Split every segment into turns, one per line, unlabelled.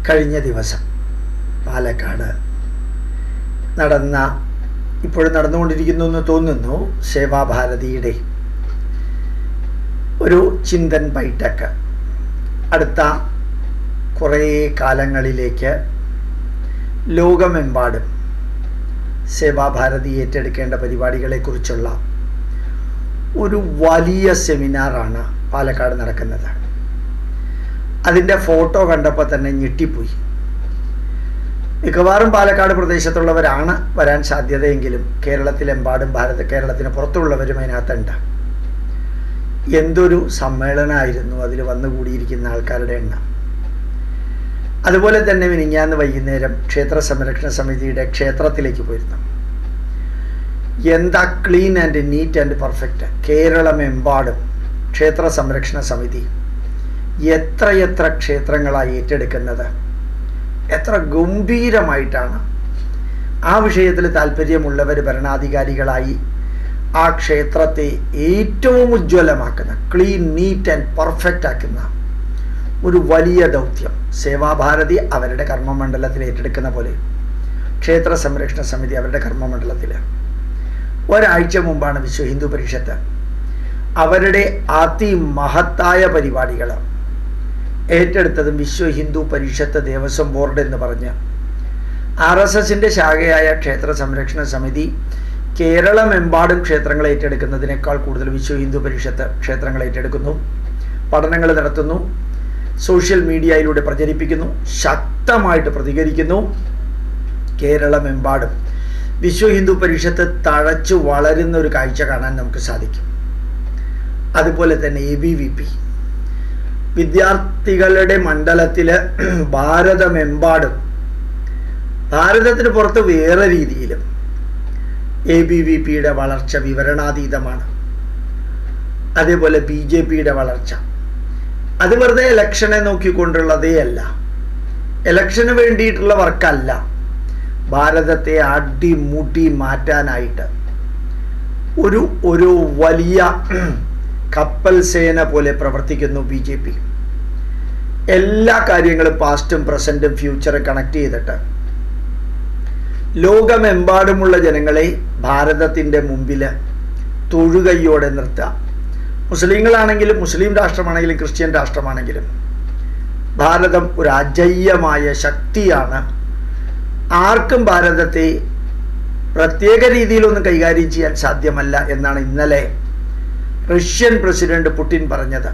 കഴിഞ്ഞ ദിവസം പാലക്കാട് നടന്ന ഇപ്പോഴും നടന്നുകൊണ്ടിരിക്കുന്നു എന്ന് തോന്നുന്നു സേവാഭാരതിയുടെ ഒരു ചിന്തൻ ബൈഠക്ക് അടുത്ത കുറേ കാലങ്ങളിലേക്ക് ലോകമെമ്പാടും സേവാഭാരതി ഏറ്റെടുക്കേണ്ട പരിപാടികളെക്കുറിച്ചുള്ള ഒരു വലിയ സെമിനാറാണ് പാലക്കാട് നടക്കുന്നത് അതിൻ്റെ ഫോട്ടോ കണ്ടപ്പോൾ തന്നെ ഞെട്ടിപ്പോയി മിക്കവാറും പാലക്കാട് പ്രദേശത്തുള്ളവരാണ് വരാൻ സാധ്യതയെങ്കിലും കേരളത്തിലെമ്പാടും ഭാരത കേരളത്തിന് പുറത്തുള്ളവരും അതിനകത്തുണ്ട് എന്തൊരു സമ്മേളനമായിരുന്നു അതിൽ വന്നുകൂടിയിരിക്കുന്ന ആൾക്കാരുടെ എണ്ണം അതുപോലെ തന്നെ മിനിഞ്ഞാന്ന് വൈകുന്നേരം ക്ഷേത്ര സംരക്ഷണ സമിതിയുടെ ക്ഷേത്രത്തിലേക്ക് പോയിരുന്നു എന്താ clean and neat and perfect കേരളമെമ്പാടും ക്ഷേത്ര സംരക്ഷണ സമിതി എത്രയെത്ര ക്ഷേത്രങ്ങളായി ഏറ്റെടുക്കുന്നത് എത്ര ഗംഭീരമായിട്ടാണ് ആ വിഷയത്തിൽ താല്പര്യമുള്ളവർ ഭരണാധികാരികളായി ആ ക്ഷേത്രത്തെ ഏറ്റവും ഉജ്ജ്വലമാക്കുന്ന ക്ലീൻ നീറ്റ് ആൻഡ് പെർഫെക്റ്റ് ആക്കുന്ന ഒരു വലിയ ദൗത്യം സേവാഭാരതി അവരുടെ കർമ്മമണ്ഡലത്തിൽ ഏറ്റെടുക്കുന്ന പോലെ ക്ഷേത്ര സംരക്ഷണ സമിതി അവരുടെ കർമ്മമണ്ഡലത്തിൽ ഒരാഴ്ച മുമ്പാണ് വിശ്വ ഹിന്ദു പരിഷത്ത് അവരുടെ അതിമഹത്തായ പരിപാടികൾ ഏറ്റെടുത്തതും വിശ്വ ഹിന്ദു പരിഷത്ത് ദേവസ്വം ബോർഡ് എന്ന് പറഞ്ഞ് ആർ എസ് എസിൻ്റെ ശാഖയായ ക്ഷേത്ര സംരക്ഷണ സമിതി കേരളമെമ്പാടും ക്ഷേത്രങ്ങൾ ഏറ്റെടുക്കുന്നതിനേക്കാൾ കൂടുതൽ വിശ്വ ഹിന്ദു പരിഷത്ത് ക്ഷേത്രങ്ങൾ ഏറ്റെടുക്കുന്നു പഠനങ്ങൾ നടത്തുന്നു സോഷ്യൽ മീഡിയയിലൂടെ പ്രചരിപ്പിക്കുന്നു ശക്തമായിട്ട് പ്രതികരിക്കുന്നു കേരളമെമ്പാടും വിശ്വ ഹിന്ദു പരിഷത്ത് തഴച്ചു വളരുന്ന ഒരു കാഴ്ച കാണാൻ നമുക്ക് സാധിക്കും അതുപോലെ തന്നെ എ ബി വി പി വിദ്യാർത്ഥികളുടെ മണ്ഡലത്തിൽ ഭാരതമെമ്പാടും ഭാരതത്തിന് പുറത്ത് വേറെ രീതിയിലും എ ബി വി പിയുടെ വളർച്ച വിവരണാതീതമാണ് അതേപോലെ ബി ജെ പിയുടെ വളർച്ച അത് വെറുതെ ഇലക്ഷനെ നോക്കിക്കൊണ്ടുള്ളതേ അല്ല ഇലക്ഷന് വേണ്ടിയിട്ടുള്ള വർക്കല്ല ഭാരതത്തെ അടിമുടി മാറ്റാനായിട്ട് ഒരു ഒരു വലിയ കപ്പൽ സേന പോലെ പ്രവർത്തിക്കുന്നു ബി ജെ പി എല്ലാ കാര്യങ്ങളും പാസ്റ്റും പ്രസൻറ്റും ഫ്യൂച്ചറും കണക്ട് ചെയ്തിട്ട് ലോകമെമ്പാടുമുള്ള ജനങ്ങളെ ഭാരതത്തിൻ്റെ മുമ്പിൽ തൊഴുകയ്യോടെ നിർത്തുക മുസ്ലിങ്ങളാണെങ്കിലും മുസ്ലിം രാഷ്ട്രമാണെങ്കിലും ക്രിസ്ത്യൻ രാഷ്ട്രമാണെങ്കിലും ഭാരതം ഒരു അജയ്യമായ ശക്തിയാണ് ആർക്കും ഭാരതത്തെ പ്രത്യേക രീതിയിലൊന്നും കൈകാര്യം ചെയ്യാൻ സാധ്യമല്ല എന്നാണ് ഇന്നലെ റഷ്യൻ പ്രസിഡന്റ് പുടിൻ പറഞ്ഞത്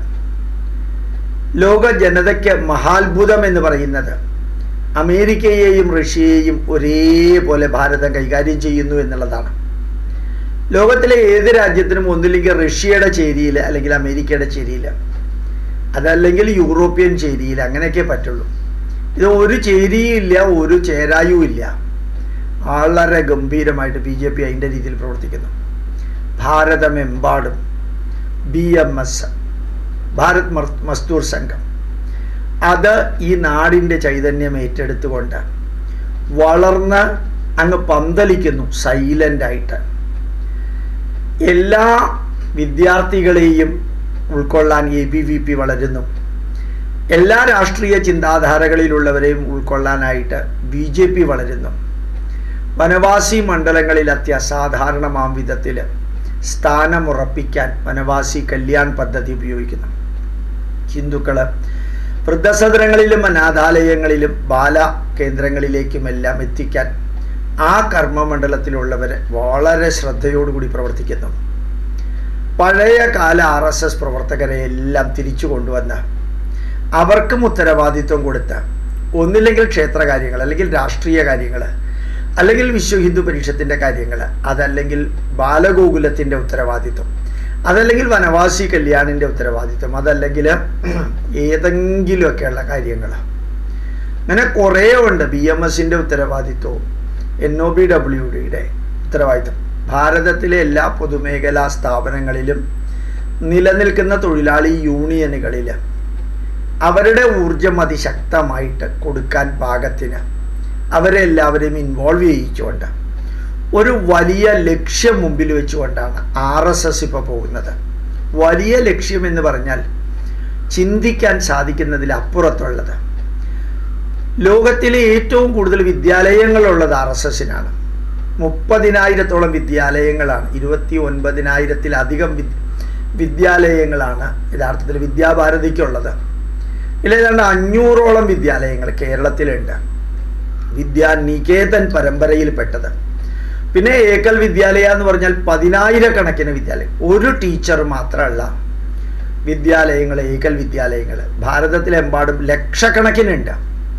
ലോക ജനതയ്ക്ക് മഹാത്ഭുതം എന്ന് പറയുന്നത് അമേരിക്കയെയും റഷ്യയെയും ഒരേപോലെ ഭാരതം കൈകാര്യം ചെയ്യുന്നു എന്നുള്ളതാണ് ലോകത്തിലെ ഏത് രാജ്യത്തിനും ഒന്നില്ലെങ്കിൽ റഷ്യയുടെ ചേരിയിൽ അല്ലെങ്കിൽ അമേരിക്കയുടെ ചേരിയിൽ അതല്ലെങ്കിൽ യൂറോപ്യൻ ചേരിയിൽ അങ്ങനെയൊക്കെ പറ്റുള്ളൂ ഇത് ഒരു ചേരിയും ഇല്ല ഒരു ചേരായും ഇല്ല വളരെ ഗംഭീരമായിട്ട് ബി ജെ പി അതിൻ്റെ രീതിയിൽ പ്രവർത്തിക്കുന്നു ഭാരതമെമ്പാടും B M S Bharat Mazdoor Sangh അത് ഈ നാടിൻ്റെ ചൈതന്യം ഏറ്റെടുത്തുകൊണ്ട് വളർന്ന് അങ്ങ് പന്തലിക്കുന്നു സൈലൻ്റായിട്ട് എല്ലാ വിദ്യാർത്ഥികളെയും ഉൾക്കൊള്ളാൻ എ ബി വി പി വളരുന്നു എല്ലാ രാഷ്ട്രീയ ചിന്താധാരകളിലുള്ളവരെയും ഉൾക്കൊള്ളാനായിട്ട് ബി ജെ പി വളരുന്നു വനവാസി മണ്ഡലങ്ങളിൽ അത്യസാധാരണമാം വിധത്തിൽ സ്ഥാനമുറപ്പിക്കാൻ വനവാസി കല്യാൺ പദ്ധതി ഉപയോഗിക്കുന്നു ഹിന്ദുക്കൾ വൃദ്ധസദനങ്ങളിലും അനാഥാലയങ്ങളിലും ബാല കേന്ദ്രങ്ങളിലേക്കുമെല്ലാം എത്തിക്കാൻ ആ കർമ്മമണ്ഡലത്തിലുള്ളവർ വളരെ ശ്രദ്ധയോടുകൂടി പ്രവർത്തിക്കുന്നു പഴയ കാല ആർ എസ് എസ് പ്രവർത്തകരെ എല്ലാം തിരിച്ചു കൊണ്ടുവന്ന് അവർക്കും ഉത്തരവാദിത്വം കൊടുത്ത് ഒന്നില്ലെങ്കിൽ ക്ഷേത്ര കാര്യങ്ങൾ അല്ലെങ്കിൽ രാഷ്ട്രീയ കാര്യങ്ങൾ അല്ലെങ്കിൽ വിശ്വ ഹിന്ദു പരിഷത്തിൻ്റെ കാര്യങ്ങൾ അതല്ലെങ്കിൽ ബാലഗോകുലത്തിൻ്റെ ഉത്തരവാദിത്വം അതല്ലെങ്കിൽ വനവാസി കല്യാണിൻ്റെ ഉത്തരവാദിത്വം അതല്ലെങ്കിൽ ഏതെങ്കിലുമൊക്കെയുള്ള കാര്യങ്ങൾ അങ്ങനെ കുറേ ഉണ്ട് ബി എം എസിൻ്റെ ഉത്തരവാദിത്വവും എൻ ഒ ബി ഡബ്ല്യു ഡിയുടെ ഉത്തരവാദിത്വം ഭാരതത്തിലെ എല്ലാ പൊതുമേഖലാ സ്ഥാപനങ്ങളിലും നിലനിൽക്കുന്ന തൊഴിലാളി യൂണിയനുകളിൽ അവരുടെ ഊർജം അതിശക്തമായിട്ട് കൊടുക്കാൻ പാകത്തിന് അവരെ എല്ലാവരെയും ഇൻവോൾവ് ചെയ്യിച്ചുകൊണ്ട് ഒരു വലിയ ലക്ഷ്യം മുമ്പിൽ വെച്ചുകൊണ്ടാണ് ആർ എസ് എസ് ഇപ്പോൾ പോകുന്നത് വലിയ ലക്ഷ്യം എന്ന് പറഞ്ഞാൽ ചിന്തിക്കാൻ സാധിക്കുന്നതിൽ അപ്പുറത്തുള്ളത് ലോകത്തിലെ ഏറ്റവും കൂടുതൽ വിദ്യാലയങ്ങളുള്ളത് ആർ എസ് എസിനാണ് മുപ്പതിനായിരത്തോളം വിദ്യാലയങ്ങളാണ് ഇരുപത്തി ഒൻപതിനായിരത്തിലധികം വിദ് വിദ്യാലയങ്ങളാണ് യഥാർത്ഥത്തിൽ വിദ്യാഭാരതിക്കുള്ളത് ഇതിൽ ഏതാണ്ട് അഞ്ഞൂറോളം വിദ്യാലയങ്ങൾ കേരളത്തിലുണ്ട് വിദ്യാനികേതൻ പരമ്പരയിൽപ്പെട്ടത് പിന്നെ ഏക്കൽ വിദ്യാലയ എന്ന് പറഞ്ഞാൽ പതിനായിരക്കണക്കിന് വിദ്യാലയം ഒരു ടീച്ചർ മാത്രമല്ല വിദ്യാലയങ്ങൾ ഏക്കൽ വിദ്യാലയങ്ങൾ ഭാരതത്തിലെമ്പാടും ലക്ഷക്കണക്കിനുണ്ട്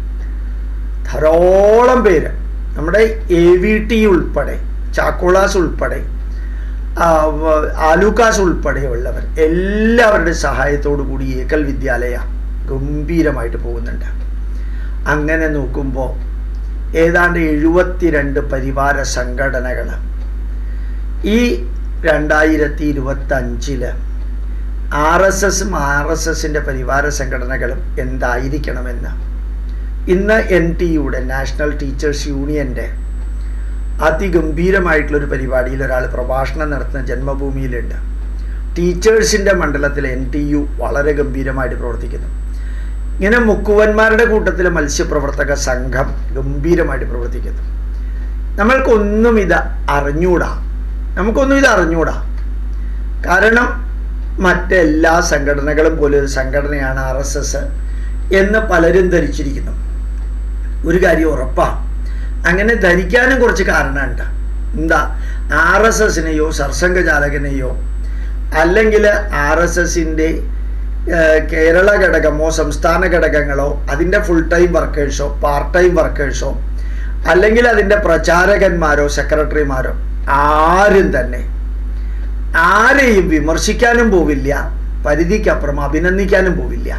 ധാരാളം പേര് നമ്മുടെ എ വി ടി ഉൾപ്പെടെ ചാക്കോളാസ് ഉൾപ്പെടെ ആ, വ- ആലൂക്കാസ് ഉൾപ്പെടെയുള്ളവർ എല്ലാവരുടെ സഹായത്തോടു കൂടി ഏക്കൽ വിദ്യാലയ ഗംഭീരമായിട്ട് പോകുന്നുണ്ട് അങ്ങനെ നോക്കുമ്പോൾ ഏതാണ്ട് എഴുപത്തിരണ്ട് പരിവാര സംഘടനകൾ ഈ രണ്ടായിരത്തി ഇരുപത്തി അഞ്ചില് ആർ എസ് എസും ആർ എസ് എസിൻ്റെ പരിവാര സംഘടനകളും എന്തായിരിക്കണമെന്ന് ഇന്ന് എൻ ടി യുടെ നാഷണൽ ടീച്ചേഴ്സ് യൂണിയൻ്റെ അതിഗംഭീരമായിട്ടുള്ളൊരു പരിപാടിയിൽ ഒരാൾ പ്രഭാഷണം നടത്തുന്ന ജന്മഭൂമിയിലുണ്ട് ടീച്ചേഴ്സിൻ്റെ മണ്ഡലത്തിൽ എൻ ടി യു വളരെ ഗംഭീരമായിട്ട് പ്രവർത്തിക്കുന്നു ഇങ്ങനെ മുക്കുവന്മാരുടെ കൂട്ടത്തിൽ മത്സ്യപ്രവർത്തക സംഘം ഗംഭീരമായിട്ട് പ്രവർത്തിക്കുന്നു നമ്മൾക്കൊന്നും ഇത് അറിഞ്ഞൂടാ നമുക്കൊന്നും ഇത് അറിഞ്ഞൂടാ കാരണം മറ്റെല്ലാ സംഘടനകളും പോലെ ഒരു സംഘടനയാണ് ആർ എസ് എസ് എന്ന് പലരും ധരിച്ചിരിക്കുന്നു ഒരു കാര്യം ഉറപ്പാണ് അങ്ങനെ ധരിക്കാനും കുറച്ച് കാരണമുണ്ട് എന്താ ആർ എസ് എസിനെയോ സർസംഘചാലകനെയോ അല്ലെങ്കിൽ ആർ എസ് എസിൻ്റെ കേരള ഘടകമോ സംസ്ഥാന ഘടകങ്ങളോ അതിൻ്റെ ഫുൾ ടൈം വർക്കേഴ്സോ പാർട്ട് ടൈം വർക്കേഴ്സോ അല്ലെങ്കിൽ അതിൻ്റെ പ്രചാരകന്മാരോ സെക്രട്ടറിമാരോ ആരും തന്നെ ആരെയും വിമർശിക്കാനും പോവില്ല പരിധിക്കപ്പുറം അഭിനന്ദിക്കാനും പോവില്ല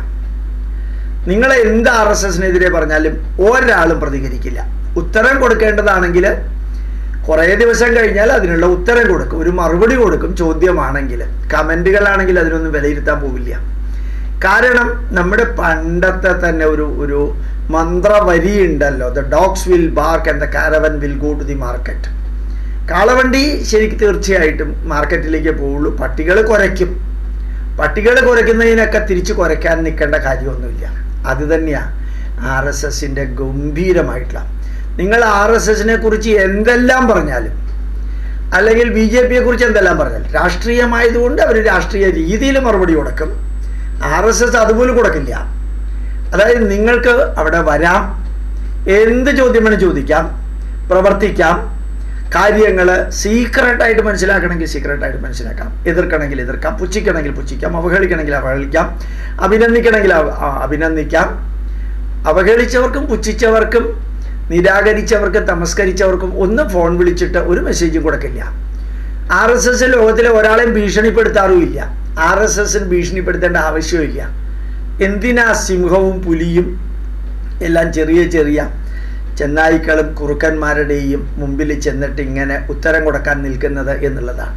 നിങ്ങൾ എന്ത് ആർ എസ് എസിനെതിരെ പറഞ്ഞാലും ഒരാളും പ്രതികരിക്കില്ല ഉത്തരം കൊടുക്കേണ്ടതാണെങ്കിൽ കുറേ ദിവസം കഴിഞ്ഞാൽ അതിനുള്ള ഉത്തരം കൊടുക്കും ഒരു മറുപടി കൊടുക്കും ചോദ്യമാണെങ്കിൽ കമൻറ്റുകളാണെങ്കിൽ അതിനൊന്നും വിലയിരുത്താൻ പോവില്ല കാരണം നമ്മുടെ പണ്ടത്തെ തന്നെ ഒരു ഒരു മന്ത്രവരി ഉണ്ടല്ലോ the dogs will bark and the caravan will go to the market കാളവണ്ടി ശരിക്കും തീർച്ചയായിട്ടും മാർക്കറ്റിലേക്ക് പോവുള്ളൂ പട്ടികൾ കുരയ്ക്കും പട്ടികൾ കുരയ്ക്കുന്നതിനൊക്കെ തിരിച്ച് കുരയ്ക്കാൻ നിൽക്കേണ്ട കാര്യമൊന്നുമില്ല അത് തന്നെയാണ് ആർ എസ് എസിൻ്റെ ഗംഭീരമായിട്ടുള്ള നിങ്ങൾ ആർ എസ് എസിനെ കുറിച്ച് എന്തെല്ലാം പറഞ്ഞാലും അല്ലെങ്കിൽ ബി ജെ പിയെ കുറിച്ച് എന്തെല്ലാം പറഞ്ഞാലും രാഷ്ട്രീയമായതുകൊണ്ട് അവർ രാഷ്ട്രീയ രീതിയിൽ മറുപടി കൊടുക്കും ആർ എസ് എസ് അതുപോലും കൊടുക്കില്ല അതായത് നിങ്ങൾക്ക് അവിടെ വരാം എന്ത് ചോദ്യം വേണം ചോദിക്കാം പ്രവർത്തിക്കാം കാര്യങ്ങൾ സീക്രട്ടായിട്ട് മനസ്സിലാക്കണമെങ്കിൽ സീക്രട്ടായിട്ട് മനസ്സിലാക്കാം എതിർക്കണമെങ്കിൽ എതിർക്കാം പുച്ഛിക്കണമെങ്കിൽ പുച്ഛിക്കാം അവഹേളിക്കണമെങ്കിൽ അവഹേളിക്കാം അഭിനന്ദിക്കണമെങ്കിൽ അവ- ആ, അഭിനന്ദിക്കാം അവഹേളിച്ചവർക്കും പുച്ഛിച്ചവർക്കും നിരാകരിച്ചവർക്കും തമസ്കരിച്ചവർക്കും ഒന്നും ഫോൺ വിളിച്ചിട്ട് ഒരു മെസ്സേജും കൊടുക്കില്ല ആർ എസ് എസ് ലോകത്തിലെ ഒരാളെയും ഭീഷണിപ്പെടുത്താറുമില്ല ആർ എസ് എസിന് ഭീഷണിപ്പെടുത്തേണ്ട ആവശ്യമില്ല എന്തിനാ സിംഹവും പുലിയും എല്ലാം ചെറിയ ചെറിയ ചെന്നായിക്കളും കുറുക്കന്മാരുടെയും മുമ്പിൽ ചെന്നിട്ട് ഇങ്ങനെ ഉത്തരം കൊടുക്കാൻ നിൽക്കുന്നത് എന്നുള്ളതാണ്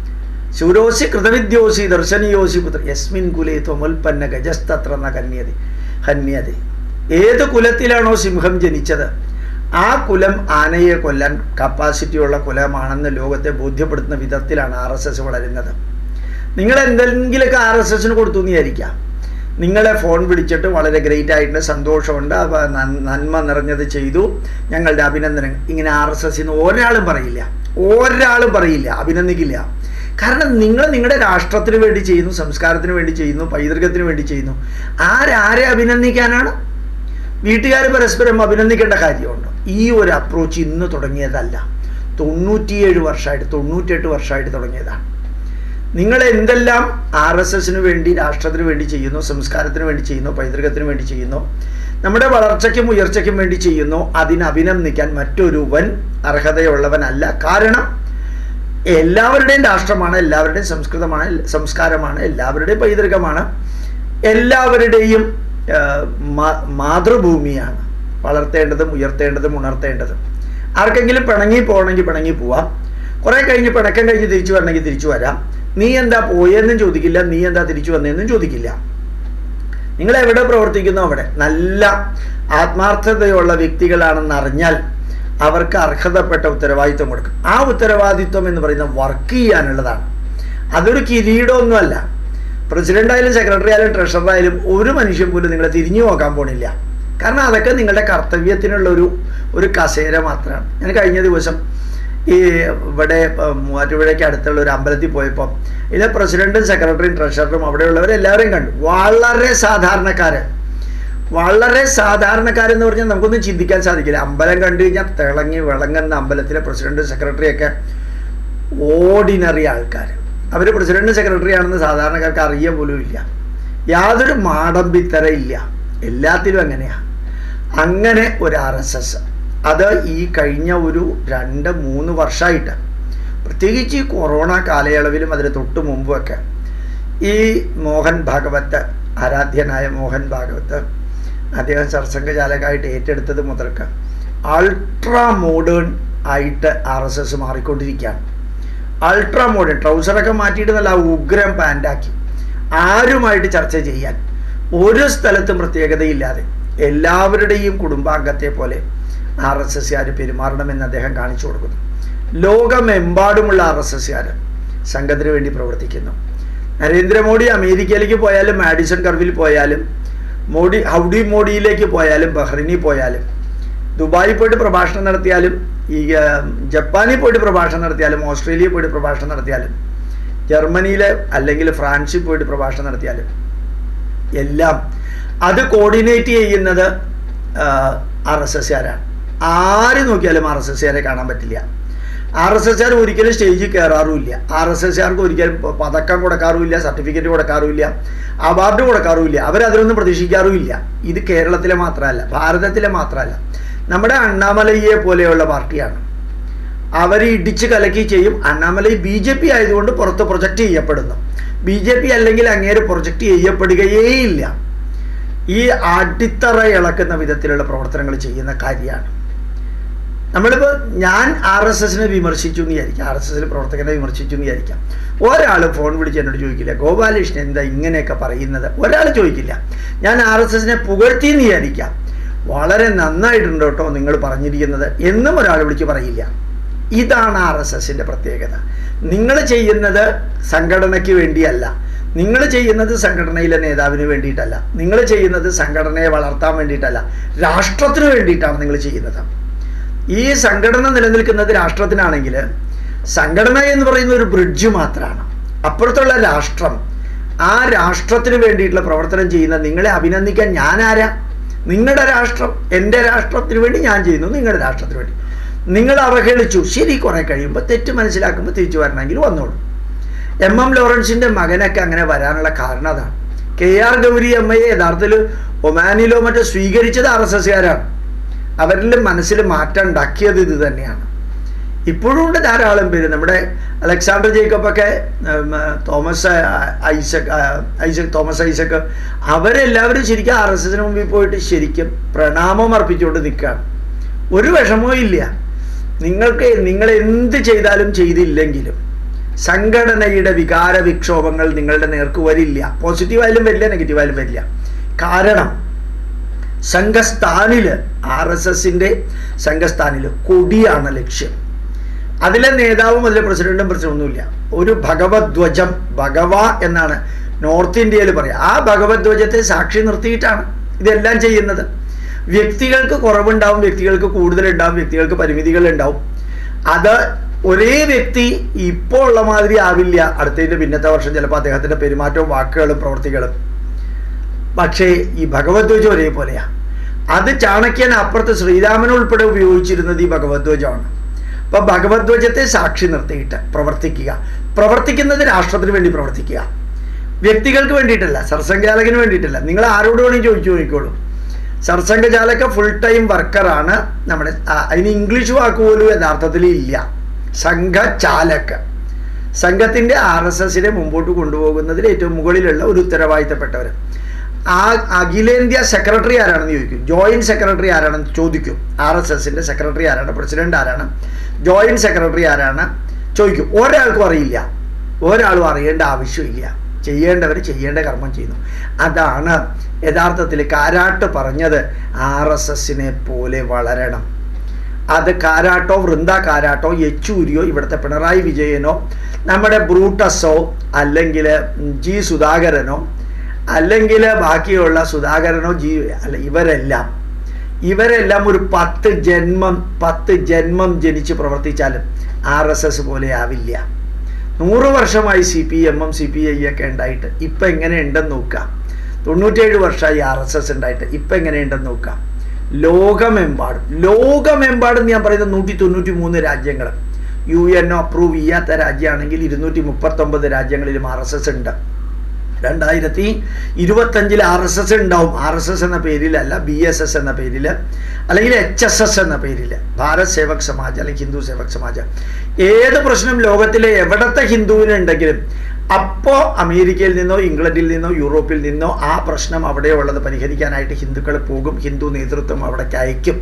ശൂരോസി കൃതവിദ്യോസി ദർശനിയോസി പുത്ര യസ്മിൻ കുലേ ത്വമുൽപ്പന്ന ഗജസ്തത്ര ന കന്യതി ഹന്യതി ഏത് കുലത്തിലാണോ സിംഹം ജനിച്ചത് ആ കുലം ആനയെ കൊല്ലാൻ കപ്പാസിറ്റി ഉള്ള കുലമാണെന്ന് ലോകത്തെ ബോധ്യപ്പെടുത്തുന്ന വിധത്തിലാണ് ആർ എസ് എസ് വളരുന്നത് നിങ്ങൾ എന്തെങ്കിലുമൊക്കെ ആർ എസ് എസിന് കൊടുത്തു എന്ന് വിചാരിക്കാം നിങ്ങളെ ഫോൺ വിളിച്ചിട്ട് വളരെ ഗ്രേറ്റ് ആയിട്ട് സന്തോഷമുണ്ട് അവ നൻ- നന്മ നിറഞ്ഞത് ചെയ്തു ഞങ്ങളുടെ അഭിനന്ദനം ഇങ്ങനെ ആർ എസ് എസിന്ന് ഒരാളും പറയില്ല ഒരാളും പറയില്ല അഭിനന്ദിക്കില്ല കാരണം നിങ്ങൾ നിങ്ങളുടെ രാഷ്ട്രത്തിന് വേണ്ടി ചെയ്യുന്നു സംസ്കാരത്തിന് വേണ്ടി ചെയ്യുന്നു പൈതൃകത്തിന് വേണ്ടി ചെയ്യുന്നു ആരാരെ അഭിനന്ദിക്കാനാണ് വീട്ടുകാർ പരസ്പരം അഭിനന്ദിക്കേണ്ട കാര്യമുണ്ടോ ഈ ഒരു അപ്രോച്ച് ഇന്ന് തുടങ്ങിയതല്ല തൊണ്ണൂറ്റിയേഴ് വർഷമായിട്ട് തൊണ്ണൂറ്റെട്ട് വർഷമായിട്ട് തുടങ്ങിയതാണ് നിങ്ങൾ എന്തെല്ലാം ആർ എസ് എസിന് വേണ്ടി രാഷ്ട്രത്തിന് വേണ്ടി ചെയ്യുന്നു സംസ്കാരത്തിന് വേണ്ടി ചെയ്യുന്നു പൈതൃകത്തിന് വേണ്ടി ചെയ്യുന്നു നമ്മുടെ വളർച്ചയ്ക്കും ഉയർച്ചയ്ക്കും വേണ്ടി ചെയ്യുന്നു അതിന് അഭിനന്ദിക്കാൻ മറ്റൊരുവൻ അർഹതയുള്ളവനല്ല കാരണം എല്ലാവരുടെയും രാഷ്ട്രമാണ് എല്ലാവരുടെയും സംസ്കൃതമാണ് സംസ്കാരമാണ് എല്ലാവരുടെയും പൈതൃകമാണ് എല്ലാവരുടെയും ആ, മാ- മാതൃഭൂമിയാണ് വളർത്തേണ്ടതും ഉയർത്തേണ്ടതും ഉണർത്തേണ്ടതും ആർക്കെങ്കിലും പിണങ്ങി പോകണമെങ്കിൽ പിണങ്ങി പോവാം കുറേ കഴിഞ്ഞ് പിണക്കം കഴിഞ്ഞ് തിരിച്ചു വരണമെങ്കിൽ തിരിച്ചു വരാം നീ എന്താ പോയെന്നും ചോദിക്കില്ല നീ എന്താ തിരിച്ചു വന്നതെന്നും ചോദിക്കില്ല നിങ്ങൾ എവിടെ പ്രവർത്തിക്കുന്നു അവിടെ നല്ല ആത്മാർത്ഥതയുള്ള വ്യക്തികളാണെന്ന് അറിഞ്ഞാൽ അവർക്ക് അർഹതപ്പെട്ട ഉത്തരവാദിത്വം കൊടുക്കും ആ ഉത്തരവാദിത്വം എന്ന് പറയുന്നത് വർക്ക് ചെയ്യാനുള്ളതാണ് അതൊരു കിരീടമൊന്നുമല്ല പ്രസിഡന്റ് ആയാലും സെക്രട്ടറി ആയാലും ട്രഷറർ ആയാലും ഒരു മനുഷ്യൻ പോലും നിങ്ങളെ തിരിഞ്ഞു നോക്കാൻ പോണില്ല കാരണം അതൊക്കെ നിങ്ങളുടെ കർത്തവ്യത്തിനുള്ള ഒരു ഒരു കസേര മാത്രമാണ് ഞാൻ കഴിഞ്ഞ ദിവസം ഈ ഇവിടെ മൂവാറ്റുപുഴയ്ക്ക് അടുത്തുള്ള ഒരു അമ്പലത്തിൽ പോയപ്പോൾ ഇതിലെ പ്രസിഡന്റും സെക്രട്ടറിയും ട്രഷററും അവിടെയുള്ളവരെല്ലാവരെയും കണ്ടു വളരെ സാധാരണക്കാര് വളരെ സാധാരണക്കാരെന്ന് പറഞ്ഞാൽ നമുക്കൊന്നും ചിന്തിക്കാൻ സാധിക്കില്ല അമ്പലം കണ്ടു കഴിഞ്ഞാൽ തിളങ്ങി വിളങ്ങുന്ന അമ്പലത്തിലെ പ്രസിഡന്റ് സെക്രട്ടറിയൊക്കെ ഓർഡിനറി ആൾക്കാർ അവർ പ്രസിഡന്റ് സെക്രട്ടറി ആണെന്ന് സാധാരണക്കാർക്ക് അറിയ പോലും ഇല്ല യാതൊരു മാടമ്പിത്തര ഇല്ല എല്ലാത്തിലും അങ്ങനെയാണ് അങ്ങനെ ഒരു ആർ എസ് എസ് അത് ഈ കഴിഞ്ഞ ഒരു രണ്ട് മൂന്ന് വർഷമായിട്ട് പ്രത്യേകിച്ച് ഈ കൊറോണ കാലയളവിലും അതിന് തൊട്ട് മുമ്പുമൊക്കെ ഈ മോഹൻ ഭാഗവത്ത് ആരാധ്യനായ മോഹൻ ഭാഗവത്ത് അദ്ദേഹം സർസംഘചാലകമായിട്ട് ഏറ്റെടുത്തത് മുതൽക്ക് അൾട്രാ മോഡേൺ ആയിട്ട് ആർ എസ് എസ് മാറിക്കൊണ്ടിരിക്കുകയാണ് അൾട്രാ മോഡേൺ ട്രൗസറൊക്കെ മാറ്റിയിട്ട് നല്ല ഉഗ്രം പാൻറ്റാക്കി ആരുമായിട്ട് ചർച്ച ചെയ്യാൻ ഒരു സ്ഥലത്തും പ്രത്യേകതയില്ലാതെ എല്ലാവരുടെയും കുടുംബാംഗത്തെ പോലെ ആർ എസ് എസ്സുകാർ പെരുമാറണമെന്ന് അദ്ദേഹം കാണിച്ചു കൊടുക്കുന്നു ലോകമെമ്പാടുമുള്ള ആർ എസ് എസ്സുകാർ സംഘത്തിന് വേണ്ടി പ്രവർത്തിക്കുന്നു നരേന്ദ്രമോദി അമേരിക്കയിലേക്ക് പോയാലും മാഡിസൺ കർവിൽ പോയാലും മോഡി ഹൗഡി മോഡിയിലേക്ക് പോയാലും ബഹ്റിനിൽ പോയാലും ദുബായിൽ പോയിട്ട് പ്രഭാഷണം നടത്തിയാലും ഈ ജപ്പാനിൽ പോയിട്ട് പ്രഭാഷണം നടത്തിയാലും ഓസ്ട്രേലിയയിൽ പോയിട്ട് പ്രഭാഷണം നടത്തിയാലും ജർമ്മനിയിൽ അല്ലെങ്കിൽ ഫ്രാൻസിൽ പോയിട്ട് പ്രഭാഷണം നടത്തിയാലും എല്ലാം അത് കോർഡിനേറ്റ് ചെയ്യുന്നത് ആർ എസ് എസ്സുകാരാണ് ആര് നോക്കിയാലും ആർ എസ് എസ്സുകാരെ കാണാൻ പറ്റില്ല ആർ എസ് എസ്സുകാർ ഒരിക്കലും സ്റ്റേജിൽ കയറാറുമില്ല ആർ എസ് എസ്സുകാർക്ക് ഒരിക്കലും പതക്കം കൊടുക്കാറുമില്ല സർട്ടിഫിക്കറ്റ് കൊടുക്കാറുമില്ല അവാർഡ് കൊടുക്കാറുമില്ല അവരതിലൊന്നും പ്രതീക്ഷിക്കാറുമില്ല ഇത് കേരളത്തിലെ മാത്രമല്ല ഭാരതത്തിലെ മാത്രമല്ല നമ്മുടെ അണ്ണാമലയെ പോലെയുള്ള പാർട്ടിയാണ് അവർ ഇടിച്ച് കലക്കി ചെയ്യും അണ്ണാമലൈ ബി ജെ പി ആയതുകൊണ്ട് പുറത്ത് പ്രൊജക്റ്റ് ചെയ്യപ്പെടുന്നു ബി ജെ പി അല്ലെങ്കിൽ അങ്ങേര് പ്രൊജക്റ്റ് ചെയ്യപ്പെടുകയേയില്ല ഈ അടിത്തറ ഇളക്കുന്ന വിധത്തിലുള്ള പ്രവർത്തനങ്ങൾ ചെയ്യുന്ന കാര്യമാണ് നമ്മളിപ്പോൾ ഞാൻ ആർ എസ് എസിനെ വിമർശിച്ചു എന്ന് വിചാരിക്കാം ആർ എസ് എസിൽ പ്രവർത്തകനെ വിമർശിച്ചു എന്ന് വിചാരിക്കാം ഒരാൾ ഫോൺ വിളിച്ച് എന്നോട് ചോദിക്കില്ല ഗോപാലകൃഷ്ണൻ എന്താ ഇങ്ങനെയൊക്കെ പറയുന്നത് ഒരാൾ ചോദിക്കില്ല ഞാൻ ആർ എസ് എസിനെ പുകഴ്ത്തി എന്ന് വിചാരിക്കാം വളരെ നന്നായിട്ടുണ്ട് കേട്ടോ നിങ്ങൾ പറഞ്ഞിരിക്കുന്നത് എന്നും ഒരാൾ വിളിച്ച് പറയില്ല ഇതാണ് ആർ എസ് എസിൻ്റെ പ്രത്യേകത നിങ്ങൾ ചെയ്യുന്നത് സംഘടനയ്ക്ക് വേണ്ടിയല്ല നിങ്ങൾ ചെയ്യുന്നത് സംഘടനയിലെ നേതാവിന് വേണ്ടിയിട്ടല്ല നിങ്ങൾ ചെയ്യുന്നത് സംഘടനയെ വളർത്താൻ വേണ്ടിയിട്ടല്ല രാഷ്ട്രത്തിന് വേണ്ടിയിട്ടാണ് നിങ്ങൾ ചെയ്യുന്നത് ഈ സംഘടന നിലനിൽക്കുന്നത് രാഷ്ട്രത്തിനാണെങ്കിൽ സംഘടന എന്ന് പറയുന്ന ഒരു ബ്രിഡ്ജ് മാത്രമാണ് അപ്പുറത്തുള്ള രാഷ്ട്രം ആ രാഷ്ട്രത്തിന് വേണ്ടിയിട്ടുള്ള പ്രവർത്തനം ചെയ്യുന്ന നിങ്ങളെ അഭിനന്ദിക്കാൻ ഞാൻ ആരാ നിങ്ങളുടെ രാഷ്ട്രം എൻ്റെ രാഷ്ട്രത്തിന് വേണ്ടി ഞാൻ ചെയ്യുന്നു നിങ്ങളുടെ രാഷ്ട്രത്തിന് വേണ്ടി നിങ്ങൾ അവഹേളിച്ചു ശരി കുറെ കഴിയുമ്പോൾ തെറ്റ് മനസ്സിലാക്കുമ്പോൾ തിരിച്ചു വരണമെങ്കിൽ വന്നോളൂ എം എം ലോറൻസിന്റെ മകനൊക്കെ അങ്ങനെ വരാനുള്ള കാരണം അതാണ് കെ ആർ ഗൗരി അമ്മയെ യഥാർത്ഥത്തിൽ ഒമാനിലോ മറ്റോ സ്വീകരിച്ചത് ആർ എസ് എസ്സുകാരാണ് അവരിൽ മനസ്സിൽ മാറ്റം ഉണ്ടാക്കിയത് ഇത് തന്നെയാണ് ഇപ്പോഴും ഉണ്ട് ധാരാളം പേര് നമ്മുടെ അലക്സാണ്ടർ ജേക്കബൊക്കെ Thomas Isaac Isaac Thomas Isaac അവരെല്ലാവരും ശരിക്കും ആർ എസ് എസിന് മുമ്പിൽ പോയിട്ട് ശരിക്കും പ്രണാമം അർപ്പിച്ചുകൊണ്ട് നിൽക്കുകയാണ് ഒരു വിഷമവും ഇല്ല നിങ്ങൾക്ക് നിങ്ങൾ എന്ത് ചെയ്താലും ചെയ്തില്ലെങ്കിലും സംഘടനയുടെ വികാര വിക്ഷോഭങ്ങൾ നിങ്ങളുടെ നേർക്ക് വരില്ല പോസിറ്റീവായാലും വരില്ല നെഗറ്റീവായാലും വരില്ല കാരണം സംഘസ്ഥാനിൽ ആർ എസ് എസിൻ്റെ സംഘസ്ഥാനിൽ കൊടിയാണ് ലക്ഷ്യം അതിലെ നേതാവും അതിലെ പ്രസിഡന്റും പ്രസിഡന്റൊന്നുമില്ല ഒരു ഭഗവധ്വജം ഭഗവ എന്നാണ് നോർത്ത് ഇന്ത്യയിൽ പറയുക ആ ഭഗവധ്വജത്തെ സാക്ഷി നിർത്തിയിട്ടാണ് ഇതെല്ലാം ചെയ്യുന്നത് വ്യക്തികൾക്ക് കുറവുണ്ടാവും വ്യക്തികൾക്ക് കൂടുതലുണ്ടാവും വ്യക്തികൾക്ക് പരിമിതികൾ ഉണ്ടാവും അത് ഒരേ വ്യക്തി ഇപ്പോൾ ഉള്ള മാതിരി ആവില്ല അടുത്തതിൻ്റെ പിന്നത്തെ വർഷം ചിലപ്പോൾ അദ്ദേഹത്തിൻ്റെ പെരുമാറ്റവും വാക്കുകളും പ്രവൃത്തികളും പക്ഷേ ഈ ഭഗവദ്വജം ഒരേപോലെയാണ് അത് ചാണക്യൻ അപ്പുറത്ത് ശ്രീരാമൻ ഉൾപ്പെടെ ഉപയോഗിച്ചിരുന്നത് ഈ ഭഗവദ്വജമാണ് അപ്പൊ ഭഗവദ്വജത്തെ സാക്ഷി നിർത്തിയിട്ട് പ്രവർത്തിക്കുക പ്രവർത്തിക്കുന്നത് രാഷ്ട്രത്തിന് വേണ്ടി പ്രവർത്തിക്കുക വ്യക്തികൾക്ക് വേണ്ടിയിട്ടല്ല സർസംഘാലകന് വേണ്ടിയിട്ടല്ല നിങ്ങൾ ആരോട് വേണമെങ്കിൽ ചോദിച്ചു നോക്കിക്കോളൂ സർസംഘചാലക ഫുൾ ടൈം വർക്കറാണ് നമ്മുടെ അതിന് ഇംഗ്ലീഷ് വാക്ക് പോലും യഥാർത്ഥത്തിൽ ഇല്ല സംഘചാലക സംഘത്തിൻ്റെ ആർ എസ് എസിനെ മുമ്പോട്ട് കൊണ്ടുപോകുന്നതിൽ ഏറ്റവും മുകളിലുള്ള ഒരു ഉത്തരവാദിത്തപ്പെട്ടവർ ആ അഖിലേന്ത്യാ സെക്രട്ടറി ആരാണെന്ന് ചോദിക്കും ജോയിന്റ് സെക്രട്ടറി ആരാണെന്ന് ചോദിക്കും ആർ എസ് എസിൻ്റെ സെക്രട്ടറി ആരാണ് പ്രസിഡന്റ് ആരാണ് ജോയിന്റ് സെക്രട്ടറി ആരാണ് ചോദിക്കും ഒരാൾക്കും അറിയില്ല ഒരാളും അറിയേണ്ട ആവശ്യമില്ല ചെയ്യേണ്ടവർ ചെയ്യേണ്ട കർമ്മം ചെയ്യുന്നു അതാണ് യഥാർത്ഥത്തിൽ കാരാട്ട് പറഞ്ഞത് ആർ എസ് എസിനെ പോലെ വളരണം അത് കാരാട്ടോ വൃന്ദ കാരാട്ടോ യെച്ചൂരിയോ ഇവിടുത്തെ പിണറായി വിജയനോ നമ്മുടെ ബ്രൂട്ടസോ അല്ലെങ്കിൽ ജി സുധാകരനോ അല്ലെങ്കിൽ ബാക്കിയുള്ള സുധാകരനോ ജി അല്ല ഇവരെല്ലാം ഇവരെല്ലാം ഒരു പത്ത് ജന്മം പത്ത് ജന്മം ജനിച്ച് പ്രവർത്തിച്ചാലും ആർ എസ് എസ് പോലെ ആവില്ല നൂറ് വർഷമായി സി പി എമ്മും സി പി ഐ ഒക്കെ ഉണ്ടായിട്ട് ഇപ്പം എങ്ങനെ ഉണ്ടെന്ന് നോക്കാം തൊണ്ണൂറ്റേഴ് വർഷമായി ആർ എസ് എസ് ഉണ്ടായിട്ട് ഇപ്പം എങ്ങനെയുണ്ടെന്ന് നോക്കാം ലോകമെമ്പാടും ലോകമെമ്പാടും ഞാൻ പറയുന്നത് നൂറ്റി തൊണ്ണൂറ്റി മൂന്ന് രാജ്യങ്ങൾ യു എൻ ഒ അപ്രൂവ് ചെയ്യാത്ത രാജ്യമാണെങ്കിൽ ഇരുന്നൂറ്റി മുപ്പത്തൊമ്പത് രാജ്യങ്ങളിലും ആർ എസ് എസ് ഉണ്ട് രണ്ടായിരത്തി ഇരുപത്തഞ്ചിൽ ആർ എസ് എസ് ഉണ്ടാവും ആർ എസ് എസ് എന്ന പേരിലല്ല ബി എസ് എസ് എന്ന പേരിൽ അല്ലെങ്കിൽ എച്ച് എസ് എസ് എന്ന പേരിൽ ഭാരത് സേവക് സമാജ് അല്ലെങ്കിൽ ഹിന്ദു സേവക് സമാജ് ഏത് പ്രശ്നം ലോകത്തിലെ എവിടത്തെ ഹിന്ദുവിനുണ്ടെങ്കിലും അപ്പോൾ അമേരിക്കയിൽ നിന്നോ ഇംഗ്ലണ്ടിൽ നിന്നോ യൂറോപ്പിൽ നിന്നോ ആ പ്രശ്നം അവിടെയുള്ളത് പരിഹരിക്കാനായിട്ട് ഹിന്ദുക്കൾ പോകും ഹിന്ദു നേതൃത്വം അവിടേക്ക് അയക്കും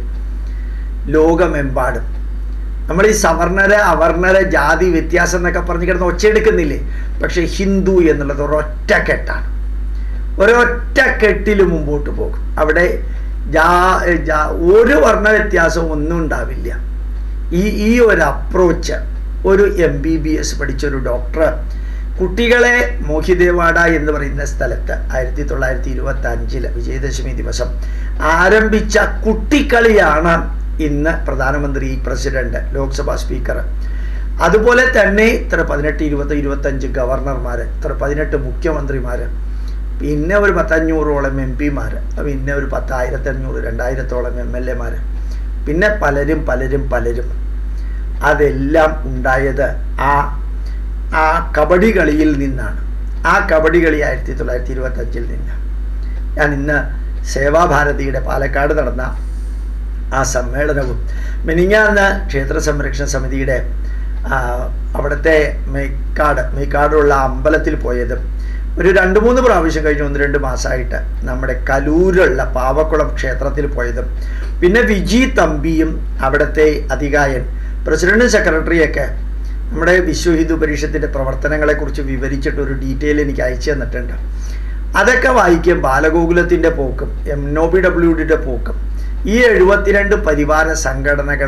ലോകമെമ്പാടും നമ്മൾ ഈ സവർണര അവർണര ജാതി വ്യത്യാസം എന്നൊക്കെ പറഞ്ഞ് കിടന്ന് ഒച്ചയെടുക്കുന്നില്ലേ പക്ഷെ ഹിന്ദു എന്നുള്ളത് ഒരൊറ്റ കെട്ടാണ് ഒരൊറ്റ കെട്ടിൽ മുമ്പോട്ട് പോകും അവിടെ ജാ ജാ ഒരു വർണ്ണ വ്യത്യാസവും ഒന്നും ഉണ്ടാവില്ല ഈ ഈ ഒരു അപ്രോച്ച് ഒരു എം ബി ബി എസ് പഠിച്ചൊരു ഡോക്ടർ കുട്ടികളെ മോഹിദേവാഡ എന്ന് പറയുന്ന സ്ഥലത്ത് ആയിരത്തി തൊള്ളായിരത്തി ഇരുപത്തി അഞ്ചില് വിജയദശമി ദിവസം ആരംഭിച്ച കുട്ടിക്കളിയാണ് ഇന്ന് പ്രധാനമന്ത്രി പ്രസിഡന്റ് ലോക്സഭാ സ്പീക്കർ അതുപോലെ തന്നെ ഇത്ര പതിനെട്ട് ഇരുപത് ഇരുപത്തഞ്ച് ഗവർണർമാർ ഇത്ര പതിനെട്ട് മുഖ്യമന്ത്രിമാർ പിന്നെ ഒരു പത്തഞ്ഞൂറോളം എം പിമാർ പിന്നെ ഒരു പത്തായിരത്തി അഞ്ഞൂറ് രണ്ടായിരത്തോളം എം എൽ എമാർ പിന്നെ പലരും പലരും പലരും അതെല്ലാം ഉണ്ടായത് ആ ആ കബഡി കളിയിൽ നിന്നാണ് ആ കബഡി കളി ആയിരത്തി തൊള്ളായിരത്തി ഇരുപത്തഞ്ചിൽ നിന്ന് ഞാൻ ഇന്ന് സേവാഭാരതിയുടെ പാലക്കാട് നടന്ന ആ സമ്മേളനവും മിനിങ്ങാന്ന് ക്ഷേത്ര സംരക്ഷണ സമിതിയുടെ അവിടുത്തെ മേക്കാട് മേക്കാടുള്ള അമ്പലത്തിൽ പോയതും ഒരു രണ്ട് മൂന്ന് പ്രാവശ്യം കഴിഞ്ഞ് ഒന്ന് രണ്ട് മാസമായിട്ട് നമ്മുടെ കലൂരുള്ള പാവക്കുളം ക്ഷേത്രത്തിൽ പോയതും പിന്നെ വിജി തമ്പിയും അവിടുത്തെ അധികായൻ പ്രസിഡന്റ് സെക്രട്ടറിയൊക്കെ നമ്മുടെ വിശ്വ ഹിന്ദു പരിഷത്തിൻ്റെ പ്രവർത്തനങ്ങളെക്കുറിച്ച് വിവരിച്ചിട്ട് ഒരു ഡീറ്റെയിൽ എനിക്ക് അയച്ചു തന്നിട്ടുണ്ട് അതൊക്കെ വായിക്കും ബാലഗോകുലത്തിൻ്റെ പോക്കും എം നോ ബി ഡബ്ല്യു ഡിയുടെ പോക്കും ഈ എഴുപത്തിരണ്ട് പരിവാര സംഘടനകൾ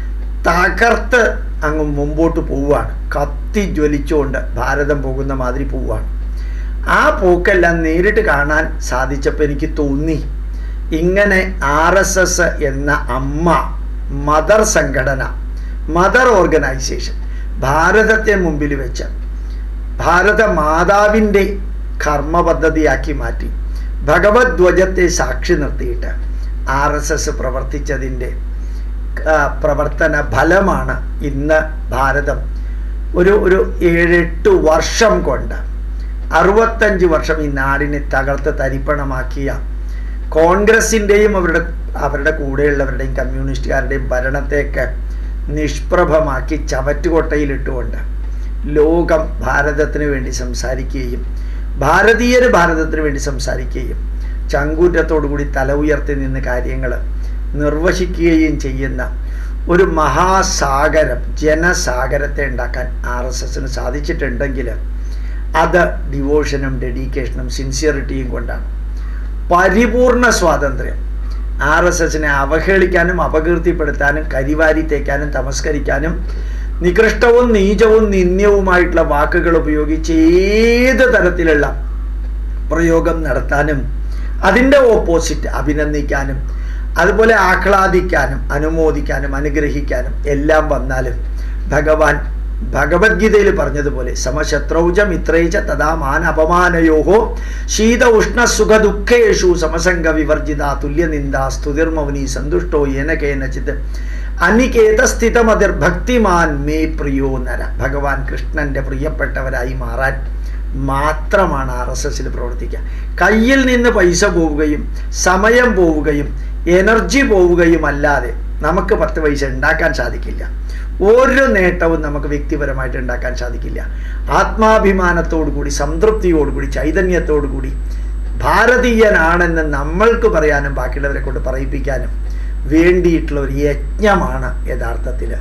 തകർത്ത് അങ്ങ് മുമ്പോട്ട് പോവുകയാണ് കത്തി ജ്വലിച്ചുകൊണ്ട് ഭാരതം പോകുന്ന മാതിരി പോവുകയാണ് ആ പോക്കെല്ലാം നേരിട്ട് കാണാൻ സാധിച്ചപ്പോൾ എനിക്ക് തോന്നി ഇങ്ങനെ ആർ എസ് എസ് എന്ന അമ്മ മദർ സംഘടന മദർ ഓർഗനൈസേഷൻ ഭാരതത്തെ മുമ്പിൽ വെച്ച് ഭാരത മാതാവിൻ്റെ കർമ്മ പദ്ധതിയാക്കി മാറ്റി ഭഗവത് ധ്വജത്തെ സാക്ഷി നിർത്തിയിട്ട് ആർ എസ് എസ് പ്രവർത്തിച്ചതിൻ്റെ പ്രവർത്തന ഫലമാണ് ഇന്ന് ഭാരതം ഒരു ഒരു ഏഴെട്ട് വർഷം കൊണ്ട് അറുപത്തഞ്ച് വർഷം ഈ നാടിനെ തകർത്ത് തരിപ്പണമാക്കിയ കോൺഗ്രസിൻ്റെയും അവരുടെ അവരുടെ കൂടെയുള്ളവരുടെയും കമ്മ്യൂണിസ്റ്റുകാരുടെയും ഭരണത്തെയൊക്കെ നിഷ്പ്രഭമാക്കി ചവറ്റുകൊട്ടയിലിട്ടുകൊണ്ട് ലോകം ഭാരതത്തിന് വേണ്ടി സംസാരിക്കുകയും ഭാരതീയർ ഭാരതത്തിന് വേണ്ടി സംസാരിക്കുകയും ചങ്കൂറ്റത്തോടുകൂടി തല ഉയർത്തി നിന്ന് കാര്യങ്ങൾ നിർവഹിക്കുകയും ചെയ്യുന്ന ഒരു മഹാസാഗരം ജനസാഗരത്തെ ഉണ്ടാക്കാൻ ആർ എസ് എസിന് സാധിച്ചിട്ടുണ്ടെങ്കിൽ അത് ഡിവോഷനും ഡെഡിക്കേഷനും സിൻസിയറിറ്റിയും കൊണ്ടാണ് പരിപൂർണ സ്വാതന്ത്ര്യം ആർ എസ് എസിനെ അവഹേളിക്കാനും അപകീർത്തിപ്പെടുത്താനും കരിവാരി തേക്കാനും തമസ്കരിക്കാനും നികൃഷ്ടവും നീചവും നിന്ദ്യവുമായിട്ടുള്ള വാക്കുകൾ ഉപയോഗിച്ച് ഏത് തരത്തിലുള്ള പ്രയോഗം നടത്താനും അതിൻ്റെ ഓപ്പോസിറ്റ് അഭിനന്ദിക്കാനും അതുപോലെ ആഹ്ലാദിക്കാനും അനുമോദിക്കാനും അനുഗ്രഹിക്കാനും എല്ലാം വന്നാലും ഭഗവാൻ ഭഗവത്ഗീതയിൽ പറഞ്ഞതുപോലെ സമശത്രൗജ മിത്രേച്ച തഥാ മാന അപമാനയോഹോ ശീത ഉഷ്ണ സുഖ ദുഃഖേഷു സമസംഗ വിവർജിത തുല്യനിന്ദ സ്തുതിർമൗനി സന്തുഷ്ടോ ഏന കേനചിത് അനികേത സ്ഥിതമതിർ ഭക്തിമാൻ മേ പ്രിയോ നര ഭഗവാൻ കൃഷ്ണന്റെ പ്രിയപ്പെട്ടവരായി മാറാൻ മാത്രമാണ് ആർ എസ് എസിൽ പ്രവർത്തിക്കുക കയ്യിൽ നിന്ന് പൈസ പോവുകയും സമയം പോവുകയും എനർജി പോവുകയും അല്ലാതെ നമുക്ക് പത്ത് പൈസ ഉണ്ടാക്കാൻ സാധിക്കില്ല ഒരു നേട്ടവും നമുക്ക് വ്യക്തിപരമായിട്ട് ഉണ്ടാക്കാൻ സാധിക്കില്ല ആത്മാഭിമാനത്തോടു കൂടി സംതൃപ്തിയോടുകൂടി ചൈതന്യത്തോടു കൂടി ഭാരതീയനാണെന്ന് നമ്മൾക്ക് പറയാനും ബാക്കിയുള്ളവരെ കൊണ്ട് പറയിപ്പിക്കാനും വേണ്ടിയിട്ടുള്ള ഒരു യജ്ഞമാണ് യഥാർത്ഥത്തിൽ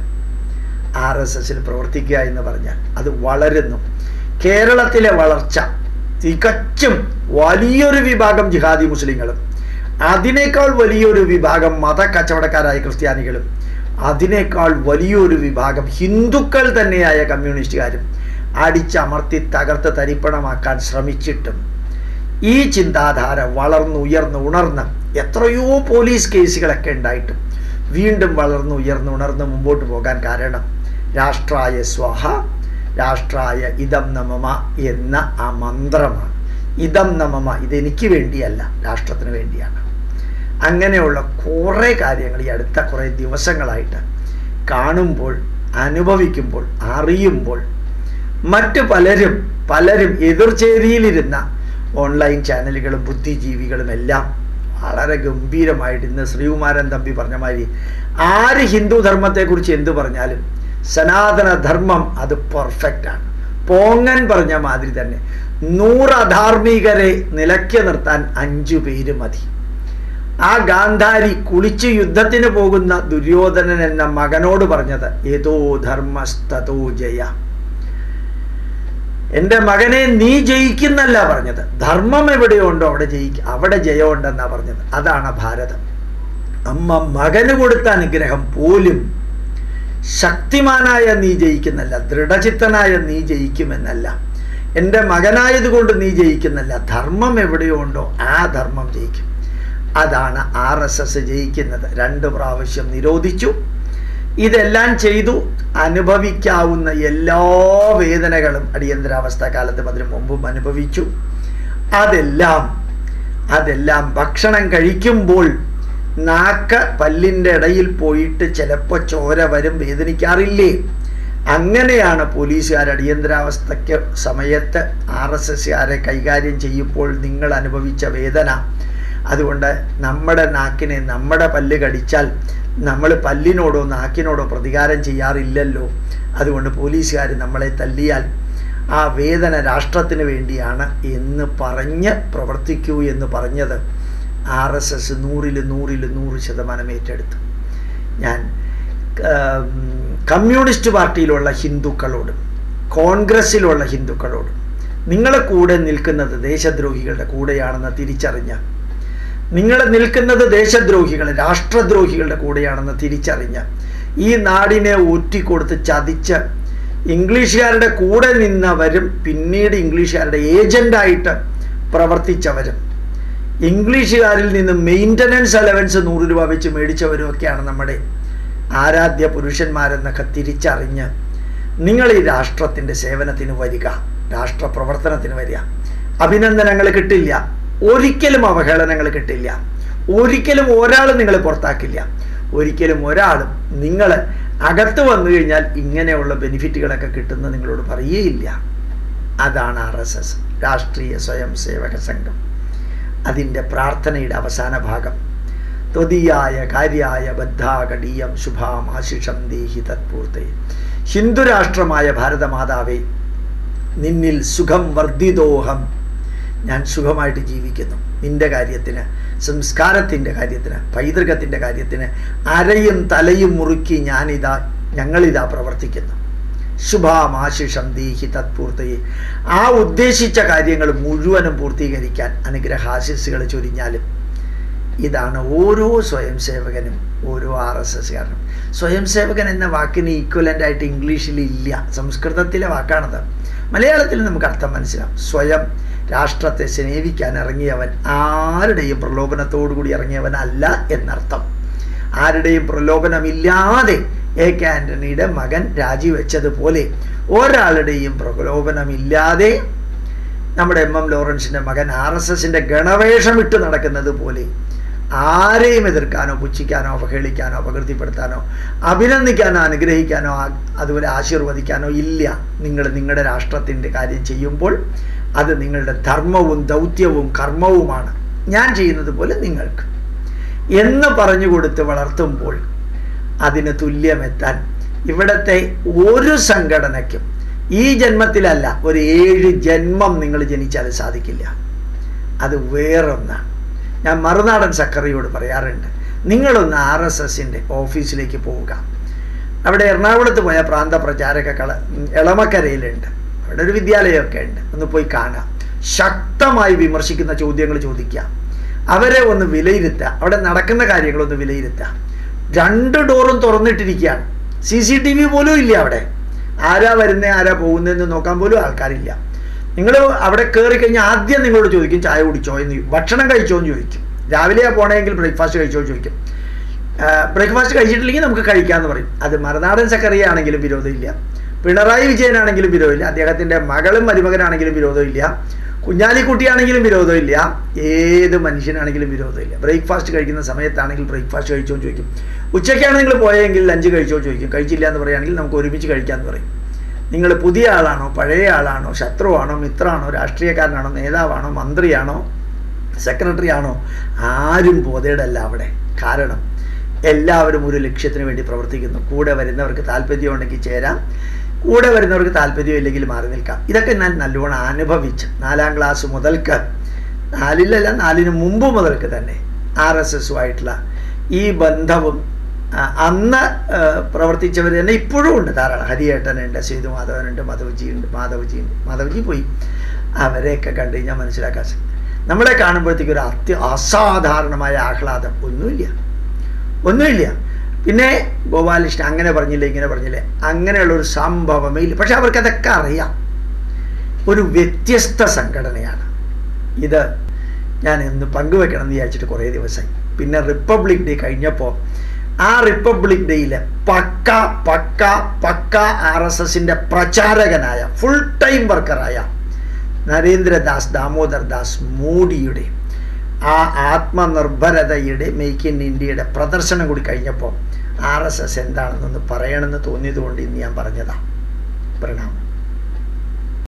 ആർ എസ് എസിൽ പ്രവർത്തിക്കുക എന്ന് പറഞ്ഞാൽ അത് വളരുന്നു കേരളത്തിലെ വളർച്ച തികച്ചും വലിയൊരു വിഭാഗം ജിഹാദി മുസ്ലിങ്ങളും അതിനേക്കാൾ വലിയൊരു വിഭാഗം മത കച്ചവടക്കാരായ ക്രിസ്ത്യാനികളും അതിനേക്കാൾ വലിയൊരു വിഭാഗം ഹിന്ദുക്കൾ തന്നെയായ കമ്മ്യൂണിസ്റ്റുകാരും അടിച്ചമർത്തി തകർത്ത് തരിപ്പണമാക്കാൻ ശ്രമിച്ചിട്ടും ഈ ചിന്താധാര വളർന്നുയർന്ന് ഉണർന്ന് എത്രയോ പോലീസ് കേസുകളൊക്കെ ഉണ്ടായിട്ടും വീണ്ടും വളർന്നു ഉയർന്നു ഉണർന്ന് മുമ്പോട്ട് പോകാൻ കാരണം രാഷ്ട്രായ സ്വഹ രാഷ്ട്രായ ഇതം നമമ എന്ന ആ മന്ത്രമാണ് ഇതം നമമ ഇതെനിക്ക് വേണ്ടിയല്ല രാഷ്ട്രത്തിന് വേണ്ടിയാണ് അങ്ങനെയുള്ള കുറേ കാര്യങ്ങൾ ഈ അടുത്ത കുറേ ദിവസങ്ങളായിട്ട് കാണുമ്പോൾ അനുഭവിക്കുമ്പോൾ അറിയുമ്പോൾ മറ്റു പലരും പലരും എതിർചേരിയിലിരുന്ന ഓൺലൈൻ ചാനലുകളും ബുദ്ധിജീവികളും എല്ലാം വളരെ ഗംഭീരമായിട്ട് ഇന്ന് ശ്രീകുമാരൻ തമ്പി പറഞ്ഞ മാതിരി ആര് ഹിന്ദു ധർമ്മത്തെക്കുറിച്ച് എന്തു പറഞ്ഞാലും സനാതന ധർമ്മം അത് പെർഫെക്റ്റ് ആണ് പോങ്ങൻ പറഞ്ഞ മാതിരി തന്നെ നൂറ് അധാർമികരെ നിലയ്ക്ക് നിർത്താൻ അഞ്ചു പേര് മതി ആ ഗാന്ധാരി കുളിച്ച് യുദ്ധത്തിന് പോകുന്ന ദുര്യോധനൻ എന്ന മകനോട് പറഞ്ഞത് ഏതോ ധർമ്മസ്തോ ജയ എൻ്റെ മകനെ നീ ജയിക്കുന്നല്ല പറഞ്ഞത് ധർമ്മം എവിടെയുണ്ടോ അവിടെ ജയിക്ക അവിടെ ജയമുണ്ടെന്നാ പറഞ്ഞത് അതാണ് ഭാരതം അമ്മ മകന് കൊടുത്ത അനുഗ്രഹം പോലും ശക്തിമാനായ നീ ജയിക്കുന്നല്ല ദൃഢചിത്തനായ നീ ജയിക്കുമെന്നല്ല എൻ്റെ മകനായതുകൊണ്ട് നീ ജയിക്കുന്നല്ല ധർമ്മം എവിടെയോ ഉണ്ടോ ആ ധർമ്മം ജയിക്കും അതാണ് ആർ എസ് എസ് ജയിക്കുന്നത് രണ്ട് പ്രാവശ്യം നിരോധിച്ചു ഇതെല്ലാം ചെയ്തു അനുഭവിക്കാവുന്ന എല്ലാ വേദനകളും അടിയന്തരാവസ്ഥ കാലത്തും അതിനു മുമ്പും അനുഭവിച്ചു അതെല്ലാം അതെല്ലാം ഭക്ഷണം കഴിക്കുമ്പോൾ നാക്ക് പല്ലിൻ്റെ ഇടയിൽ പോയിട്ട് ചിലപ്പോൾ ചോര വരും വേദനിക്കാറില്ലേ അങ്ങനെയാണ് പോലീസുകാർ അടിയന്തരാവസ്ഥയ്ക്ക് സമയത്ത് ആർ എസ് എസ്സുകാരെ കൈകാര്യം ചെയ്യുമ്പോൾ നിങ്ങൾ അനുഭവിച്ച വേദന അതുകൊണ്ട് നമ്മുടെ നാക്കിനെ നമ്മുടെ പല്ല് കടിച്ചാൽ നമ്മൾ പല്ലിനോടോ നാക്കിനോടോ പ്രതികാരം ചെയ്യാറില്ലല്ലോ അതുകൊണ്ട് പോലീസുകാർ നമ്മളെ തല്ലിയാൽ ആ വേദന രാഷ്ട്രത്തിന് വേണ്ടിയാണ് എന്ന് പറഞ്ഞ് പ്രവർത്തിക്കൂ എന്ന് പറഞ്ഞത് ആർ എസ് എസ് നൂറിൽ നൂറിൽ നൂറ് ശതമാനം ഏറ്റെടുത്തു ഞാൻ കമ്മ്യൂണിസ്റ്റ് പാർട്ടിയിലുള്ള ഹിന്ദുക്കളോടും കോൺഗ്രസ്സിലുള്ള ഹിന്ദുക്കളോടും നിങ്ങളെ കൂടെ നിൽക്കുന്നത് ദേശദ്രോഹികളുടെ കൂടെയാണെന്ന് തിരിച്ചറിഞ്ഞ നിങ്ങൾ നിൽക്കുന്നത് ദേശദ്രോഹികൾ രാഷ്ട്രദ്രോഹികളുടെ കൂടെയാണെന്ന് തിരിച്ചറിഞ്ഞ ഈ നാടിനെ ഊറ്റിക്കൊടുത്ത് ചതിച്ച് ഇംഗ്ലീഷുകാരുടെ കൂടെ നിന്നവരും പിന്നീട് ഇംഗ്ലീഷുകാരുടെ ഏജൻ്റായിട്ട് പ്രവർത്തിച്ചവരും ഇംഗ്ലീഷുകാരിൽ നിന്ന് മെയിൻ്റനൻസ് അലവൻസ് നൂറ് രൂപ വെച്ച് മേടിച്ചവരും ഒക്കെയാണ് നമ്മുടെ ആരാധ്യ പുരുഷന്മാരെന്നൊക്കെ തിരിച്ചറിഞ്ഞ് നിങ്ങൾ ഈ രാഷ്ട്രത്തിൻ്റെ സേവനത്തിന് വരിക രാഷ്ട്ര പ്രവർത്തനത്തിന് വരിക അഭിനന്ദനങ്ങൾ കിട്ടില്ല ഒരിക്കലും അവഹേളനങ്ങൾ കിട്ടില്ല ഒരിക്കലും ഒരാളും നിങ്ങളെ പുറത്താക്കില്ല ഒരിക്കലും ഒരാളും നിങ്ങൾ അകത്ത് വന്നു കഴിഞ്ഞാൽ ഇങ്ങനെയുള്ള ബെനിഫിറ്റുകളൊക്കെ കിട്ടുന്ന നിങ്ങളോട് പറയുകയില്ല അതാണ് ആർ എസ് എസ് രാഷ്ട്രീയ സ്വയം സേവക സംഘം അതിൻ്റെ പ്രാർത്ഥനയുടെ അവസാന ഭാഗം ത്വതീയായ കാര്യായ ബദ്ധാകടീയം ശുഭാം ആശിഷം ദേഹി തത്പൂർത്തെ ഹിന്ദുരാഷ്ട്രമായ ഭാരതമാതാവേ നിന്നിൽ സുഖം വർദ്ധിതോഹം ഞാൻ സുഖമായിട്ട് ജീവിക്കുന്നു നിന്റെ കാര്യത്തിന് സംസ്കാരത്തിൻ്റെ കാര്യത്തിന് പൈതൃകത്തിൻ്റെ കാര്യത്തിന് അരയും തലയും മുറുക്കി ഞാനിതാ ഞങ്ങളിതാ പ്രവർത്തിക്കുന്നു ശുഭാമാശിഷം ദീഹി തത്പൂർത്തയെ ആ ഉദ്ദേശിച്ച കാര്യങ്ങൾ മുഴുവനും പൂർത്തീകരിക്കാൻ അനുഗ്രഹാശിസുകൾ ചൊരിഞ്ഞാലും ഇതാണ് ഓരോ സ്വയം സേവകനും ഓരോ ആർ എസ് എസ്കാരനും സ്വയം സേവകൻ എന്ന വാക്കിന് ഈക്വലൻ്റ് ആയിട്ട് ഇംഗ്ലീഷിൽ ഇല്ല സംസ്കൃതത്തിലെ വാക്കാണത് മലയാളത്തിൽ നമുക്ക് അർത്ഥം മനസ്സിലാവും സ്വയം രാഷ്ട്രത്തെ സ്നേഹിക്കാൻ ഇറങ്ങിയവൻ ആരുടെയും പ്രലോഭനത്തോടു കൂടി ഇറങ്ങിയവനല്ല എന്നർത്ഥം ആരുടെയും പ്രലോഭനമില്ലാതെ എ കെ ആൻ്റണിയുടെ മകൻ രാജിവെച്ചതുപോലെ ഒരാളുടെയും പ്രലോഭനമില്ലാതെ നമ്മുടെ എം എം ലോറൻസിൻ്റെ മകൻ ആർ എസ് എസിൻ്റെ ഗണവേഷം ഇട്ട് നടക്കുന്നത് പോലെ ആരെയും എതിർക്കാനോ പുച്ഛിക്കാനോ അവഹേളിക്കാനോ അപകീർത്തിപ്പെടുത്താനോ അഭിനന്ദിക്കാനോ അനുഗ്രഹിക്കാനോ അതുപോലെ ആശീർവദിക്കാനോ ഇല്ല നിങ്ങൾ നിങ്ങളുടെ രാഷ്ട്രത്തിൻ്റെ കാര്യം ചെയ്യുമ്പോൾ അത് നിങ്ങളുടെ ധർമ്മവും ദൗത്യവും കർമ്മവുമാണ് ഞാൻ ചെയ്യുന്നത് പോലെ നിങ്ങൾക്ക് എന്ന് പറഞ്ഞു കൊടുത്ത് വളർത്തുമ്പോൾ അതിന് തുല്യമെത്താൻ ഇവിടത്തെ ഒരു സംഘടനയ്ക്കും ഈ ജന്മത്തിലല്ല ഒരു ഏഴ് ജന്മം നിങ്ങൾ ജനിച്ചാൽ സാധിക്കില്ല അത് വേറൊന്നാണ് ഞാൻ മറുനാടൻ സക്കറിയോട് പറയാറുണ്ട് നിങ്ങളൊന്ന് ആർ എസ് എസിൻ്റെ ഓഫീസിലേക്ക് പോവുക അവിടെ എറണാകുളത്ത് പോയ പ്രാന്ത പ്രചാരക കള എളമക്കരയിലുണ്ട് അവിടെ ഒരു വിദ്യാലയമൊക്കെ ഉണ്ട് ഒന്ന് പോയി കാണാം ശക്തമായി വിമർശിക്കുന്ന ചോദ്യങ്ങൾ ചോദിക്കുക അവരെ ഒന്ന് വിലയിരുത്തുക അവിടെ നടക്കുന്ന കാര്യങ്ങളൊന്ന് വിലയിരുത്തുക രണ്ട് ഡോറും തുറന്നിട്ടിരിക്കുകയാണ് സി സി ടി വി പോലും ഇല്ല അവിടെ ആരാ വരുന്നേ ആരാ പോകുന്നതെന്ന് നോക്കാൻ പോലും ആൾക്കാരില്ല നിങ്ങൾ അവിടെ കയറി കഴിഞ്ഞാൽ ആദ്യം നിങ്ങളോട് ചോദിക്കും ചായ കുടിച്ചോ എന്ന് ഭക്ഷണം കഴിച്ചോ എന്ന് ചോദിക്കും രാവിലെയാണ് പോകണമെങ്കിൽ ബ്രേക്ക്ഫാസ്റ്റ് കഴിച്ചോ ചോദിക്കും ബ്രേക്ക്ഫാസ്റ്റ് കഴിച്ചിട്ടില്ലെങ്കിൽ നമുക്ക് കഴിക്കാമെന്ന് പറയും അത് മറുനാടൻ സക്കറിയ ആണെങ്കിലും വിരോധമില്ല പിണറായി വിജയനാണെങ്കിലും വിരോധമില്ല അദ്ദേഹത്തിൻ്റെ മകളും മരുമകനാണെങ്കിലും വിരോധമില്ല കുഞ്ഞാലിക്കുട്ടിയാണെങ്കിലും വിരോധമില്ല ഏത് മനുഷ്യനാണെങ്കിലും വിരോധമില്ല ബ്രേക്ക്ഫാസ്റ്റ് കഴിക്കുന്ന സമയത്താണെങ്കിൽ ബ്രേക്ക്ഫാസ്റ്റ് കഴിച്ചോ എന്ന് ചോദിക്കും ഉച്ചയ്ക്കാണ് നിങ്ങൾ പോയെങ്കിൽ ലഞ്ച് കഴിച്ചോ ചോദിക്കും കഴിച്ചില്ല എന്ന് പറയുകയാണെങ്കിൽ നമുക്ക് ഒരുമിച്ച് കഴിക്കാമെന്ന് പറയും നിങ്ങൾ പുതിയ ആളാണോ പഴയ ആളാണോ ശത്രുവാണോ മിത്രമാണോ രാഷ്ട്രീയക്കാരനാണോ നേതാവാണോ മന്ത്രിയാണോ സെക്രട്ടറി ആണോ ആരും ബോധേടല്ല അവിടെ കാരണം എല്ലാവരും ഒരു ലക്ഷ്യത്തിന് വേണ്ടി പ്രവർത്തിക്കുന്നു കൂടെ വരുന്നവർക്ക് താല്പര്യമുണ്ടെങ്കിൽ ചേരാം കൂടെ വരുന്നവർക്ക് താല്പര്യമില്ലെങ്കിൽ മാറി നിൽക്കാം ഇതൊക്കെ ഞാൻ നല്ലോണം അനുഭവിച്ച് നാലാം ക്ലാസ് മുതൽക്ക് നാലിലല്ല നാലിന് മുമ്പ് മുതൽക്ക് തന്നെ ആർ എസ് എസുമായിട്ടുള്ള ഈ ബന്ധവും ആ, അന്ന് ആ, പ്രവർത്തിച്ചവർ തന്നെ ഇപ്പോഴും ഉണ്ട് ധാരാളം ഹരിയേട്ടനുണ്ട് സേതു മാധവനുണ്ട് മാധവജി ഉണ്ട് മാധവജി ഉണ്ട് മാധവജി പോയി അവരെയൊക്കെ കണ്ടു കഴിഞ്ഞാൽ മനസ്സിലാക്കാൻ സാധിക്കും നമ്മളെ കാണുമ്പോഴത്തേക്ക് ഒരു അത്യ അസാധാരണമായ ആഹ്ലാദം ഒന്നുമില്ല ഒന്നുമില്ല പിന്നെ ഗോപാലകൃഷ്ണൻ അങ്ങനെ പറഞ്ഞില്ല ഇങ്ങനെ പറഞ്ഞില്ലേ അങ്ങനെയുള്ള ഒരു സംഭവമേ ഇല്ല പക്ഷെ അവർക്കതൊക്കെ അറിയാം ഒരു വ്യത്യസ്ത സംഘടനയാണ് ഇത് ഞാൻ ഇന്ന് പങ്കുവെക്കണം എന്ന് വിചാരിച്ചിട്ട് കുറേ ദിവസമായി പിന്നെ റിപ്പബ്ലിക് ഡേ കഴിഞ്ഞപ്പോൾ ആ റിപ്പബ്ലിക് ഡേയിൽ പക്ക പക്ക പക്ക ആർ എസ് എസിൻ്റെ പ്രചാരകനായ ഫുൾ ടൈം വർക്കറായ നരേന്ദ്രദാസ് ദാമോദർ ദാസ് മോഡിയുടെ ആ ആത്മനിർഭരതയുടെ മേക്ക് ഇൻ ഇന്ത്യയുടെ പ്രദർശനം കൂടി കഴിഞ്ഞപ്പോൾ ആർ എസ് എസ് എന്താണെന്നൊന്ന് പറയണമെന്ന് തോന്നിയതുകൊണ്ട് ഇന്ന് ഞാൻ പറഞ്ഞതാണ് പ്രണാമം